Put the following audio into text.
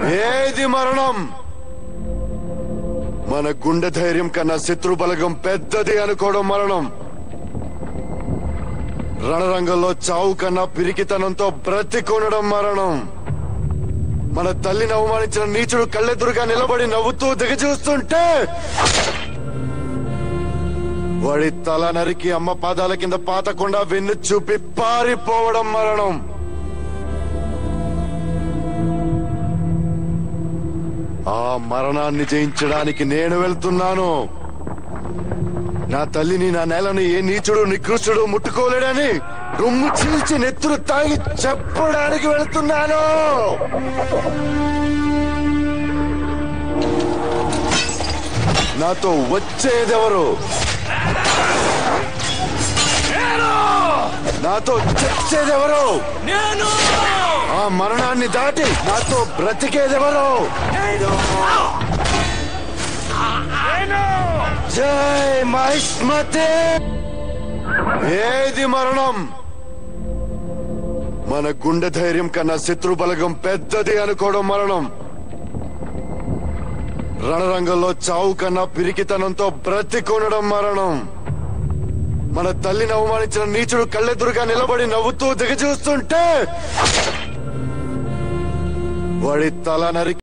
ఏది మరణం మన గుండె ధైర్యం కన్నా శత్రు బలగం పెద్దది అనుకోవడం మరణం రణరంగంలో చావు కన్నా పిరికితనంతో బ్రతికొనడం మరణం మన తల్లిని అవమానించిన నీచుడు కళ్ళెదురుగా నిలబడి నవ్వుతూ దిగజూస్తుంటే వాడి తల నరికి అమ్మ పాదాల కింద పాతకుండా వెన్ను చూపి పారిపోవడం మరణం ఆ మరణాన్ని జయించడానికి నేను వెళ్తున్నాను నా తల్లిని నా నేలను ఏ నీచుడు నికృష్టుడు ముట్టుకోలేడని రొమ్ము చీల్చి నెత్తురు తాగి చెప్పడానికి వెళ్తున్నాను నాతో వచ్చేదెవరు నాతో చచ్చేదెవరు నేను ఆ మరణాన్ని దాటి నాతో బ్రతికేదెవరు జై మహిష్మతి ఏది మరణం మన గుండె ధైర్యం కన్నా శత్రు బలగం పెద్దది అనుకోవడం మరణం రణరంగంలో చావు కన్నా పిరికితనంతో బ్రతికొనడం మరణం మన తల్లిని అవమానించిన నీచుడు కళ్ళెదురుగా నిలబడి నవ్వుతూ దిగజూస్తుంటే వాడి తల నరికి